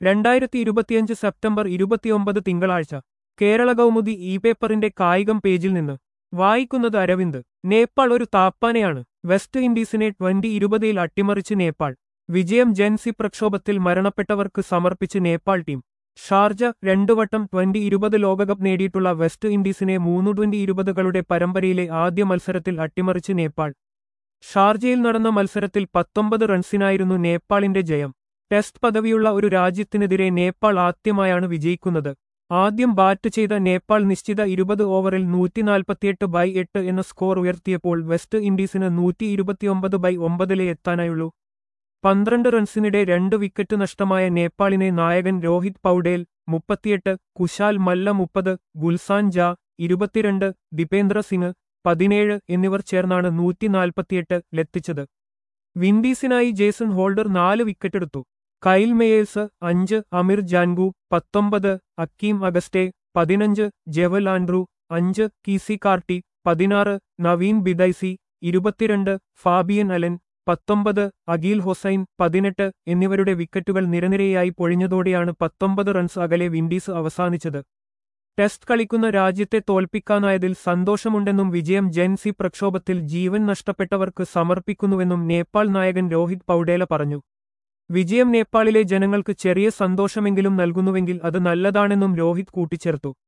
രണ്ടായിരത്തി ഇരുപത്തിയഞ്ച് സെപ്റ്റംബർ ഇരുപത്തിയൊമ്പത് തിങ്കളാഴ്ച കേരള കൗമുദി ഇ പേപ്പറിന്റെ കായികം പേജിൽ നിന്ന് വായിക്കുന്നത് അരവിന്ദ് നേപ്പാൾ ഒരു താപ്പാനയാണ് വെസ്റ്റ് ഇൻഡീസിനെ ട്വന്റി ഇരുപതിൽ അട്ടിമറിച്ച് നേപ്പാൾ വിജയം ജൻസി പ്രക്ഷോഭത്തിൽ മരണപ്പെട്ടവർക്ക് സമർപ്പിച്ച് നേപ്പാൾ ടീം ഷാർജ രണ്ടുവട്ടം ട്വന്റി ഇരുപത് ലോകകപ്പ് നേടിയിട്ടുള്ള വെസ്റ്റ് ഇൻഡീസിനെ മൂന്ന് ട്വന്റി ഇരുപതുകളുടെ പരമ്പരയിലെ ആദ്യ മത്സരത്തിൽ അട്ടിമറിച്ച് നേപ്പാൾ ഷാർജയിൽ നടന്ന മത്സരത്തിൽ പത്തൊമ്പത് റൺസിനായിരുന്നു നേപ്പാളിന്റെ ജയം ടെസ്റ്റ് പദവിയുള്ള ഒരു രാജ്യത്തിനെതിരെ നേപ്പാൾ ആദ്യമായാണ് വിജയിക്കുന്നത് ആദ്യം ബാറ്റ് ചെയ്ത നേപ്പാൾ നിശ്ചിത ഇരുപത് ഓവറിൽ നൂറ്റിനാൽപ്പത്തിയെട്ട് ബൈ എട്ട് എന്ന സ്കോർ ഉയർത്തിയപ്പോൾ വെസ്റ്റ് ഇൻഡീസിന് നൂറ്റി ഇരുപത്തിയൊമ്പത് ബൈ ഒമ്പതിലേ എത്താനായുള്ളൂ പന്ത്രണ്ട് റൺസിനിടെ രണ്ട് വിക്കറ്റ് നഷ്ടമായ നേപ്പാളിനെ നായകൻ രോഹിത് പൌഡേൽ മുപ്പത്തിയെട്ട് കുശാൽ മല്ല മുപ്പത് ഗുൽസാൻ ജാ ഇരുപത്തിരണ്ട് ദീപേന്ദ്ര സിംഗ് പതിനേഴ് എന്നിവർ ചേർന്നാണ് നൂറ്റിനാൽപ്പത്തിയെട്ട് ലെത്തിച്ചത് വിൻഡീസിനായി ജേസൺ ഹോൾഡർ നാല് വിക്കറ്റെടുത്തു കൈൽ മേയേഴ്സ് അഞ്ച് അമിർ ജാൻഗു പത്തൊമ്പത് അക്കീം അഗസ്റ്റെ പതിനഞ്ച് ജെവൽ ആൻഡ്രു അഞ്ച് കീസി കാർട്ടി പതിനാറ് നവീൻ ബിദൈസി ഇരുപത്തിരണ്ട് ഫാബിയൻ അലൻ പത്തൊമ്പത് അഖീൽ ഹൊസൈൻ പതിനെട്ട് എന്നിവരുടെ വിക്കറ്റുകൾ നിരനിരയായി പൊഴിഞ്ഞതോടെയാണ് പത്തൊമ്പത് റൺസ് അകലെ വിൻഡീസ് അവസാനിച്ചത് ടെസ്റ്റ് കളിക്കുന്ന രാജ്യത്തെ തോൽപ്പിക്കാനായതിൽ സന്തോഷമുണ്ടെന്നും വിജയം ജൻസി പ്രക്ഷോഭത്തിൽ ജീവൻ നഷ്ടപ്പെട്ടവർക്ക് സമർപ്പിക്കുന്നുവെന്നും നേപ്പാൾ നായകൻ രോഹിത് പൌഡേല പറഞ്ഞു വിജയം നേപ്പാളിലെ ജനങ്ങൾക്ക് ചെറിയ സന്തോഷമെങ്കിലും നൽകുന്നുവെങ്കിൽ അത് നല്ലതാണെന്നും രോഹിത് കൂട്ടിച്ചേർത്തു